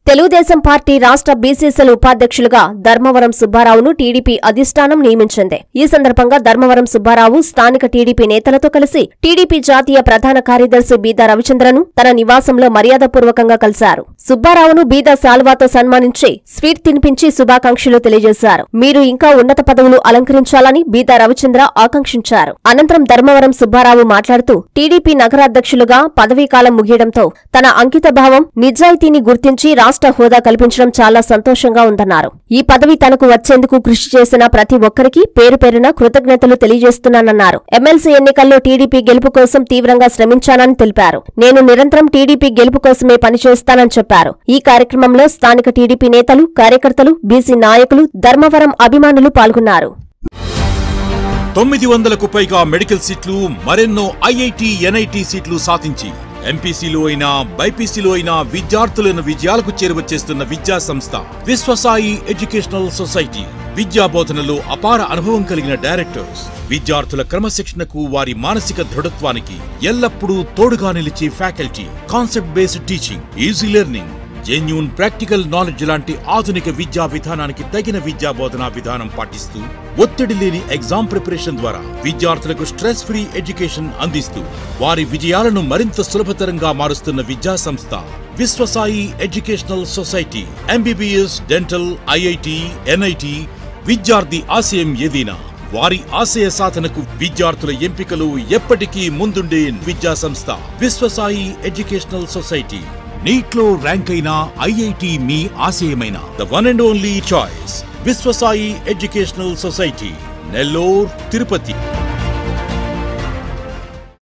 Telugu Desam party రాష్ట్ర బీసీసీల ఉపాధ్యక్షులుగా Dharmavaram సుబ్బారావును TDP అధిష్టానం నియమించింది ఈ సందర్భంగా ధర్మవరం సుబ్బారావు స్థానిక టీడీపీ నేతలతో కలిసి టీడీపీ జాతీయ ప్రధాన కార్యదర్శి బీదా రవిచంద్రను తన నివాసంలో మర్యాదపూర్వకంగా కలిశారు సుబ్బారావును బీదా సాల్వాతో సన్మానించి స్వీట్ తినిపించి శుభాకాంక్షలు తెలియజేశారు మీరు ఇంకా ఉన్నత పదవులు అలంకరించాలని బీదా రవిచంద్ర ఆకాంక్షించారు అనంతరం ధర్మవరం సుబ్బారావు మాట్లాడుతూ టీడీపీ నగరాధ్యక్షులుగా పదవీకాలం ముగియడంతో తన అంకిత భావం నిజాయితీని గుర్తించి రాష్ట్ర హోదా కల్పించడం చాలా సంతోషంగా ఉందన్నారు ఈ పదవి తనకు వచ్చేందుకు కృషి చేసిన ప్రతి ఒక్కరికి పేరు పేరున కృతజ్ఞతలు తెలియజేస్తున్నానన్నారు ఎమ్మెల్సీ ఎన్నికల్లో టీడీపీ గెలుపు కోసం తీవ్రంగా శ్రమించానని తెలిపారు నేను నిరంతరం టీడీపీ గెలుపు కోసమే పనిచేస్తానని చెప్పారు ఈ కార్యక్రమంలో స్థానిక టీడీపీ నేతలు కార్యకర్తలు బీసీ నాయకులు ధర్మవరం అభిమానులు పాల్గొన్నారు తొమ్మిది వందలకు పైగా మెడికల్ సీట్లు మరెన్నో ఐఐటి ఎన్ఐటి సీట్లు సాధించి ఎంపీసీలో అయినా బైపీసీలో అయినా విద్యార్థులను విజయాలకు చేరువచేస్తున్న విద్యా సంస్థ విశ్వసాయి ఎడ్యుకేషనల్ సొసైటీ విద్యా బోధనలో అపార అనుభవం కలిగిన డైరెక్టర్స్ విద్యార్థుల క్రమశిక్షణకు వారి మానసిక దృఢత్వానికి ఎల్లప్పుడూ తోడుగా నిలిచే faculty concept based teaching easy learning genuine practical knowledge లాంటి ఆధునిక విద్యా విధానానికి తగిన విద్యా బోధనా విధానం పాటిస్తూ ఒత్తిడి లేని ఎగ్జామ్ ప్రిపరేషన్ ద్వారా విద్యార్థులకు స్ట్రెస్ ఫ్రీ ఎడ్యుకేషన్ అందిస్తూ వారి విజయాలను మరింత సులభతరంగా మారుస్తున్న విద్యా సంస్థ Vishwasai educational society MBBS dental IIT NIT విద్యార్థి ఆశయం ఏదైనా వారి ఆశయ సాధనకు విద్యార్థుల ఎంపికలు ఎప్పటికీ ముందుండే విద్యా సంస్థ విశ్వసాయి ఎడ్యుకేషనల్ సొసైటీ నీట్లో ర్యాంక్ అయిన ఐఐటి మీ ఆశయమైన the one and only choice Vishwasai educational society Nellore Tirupati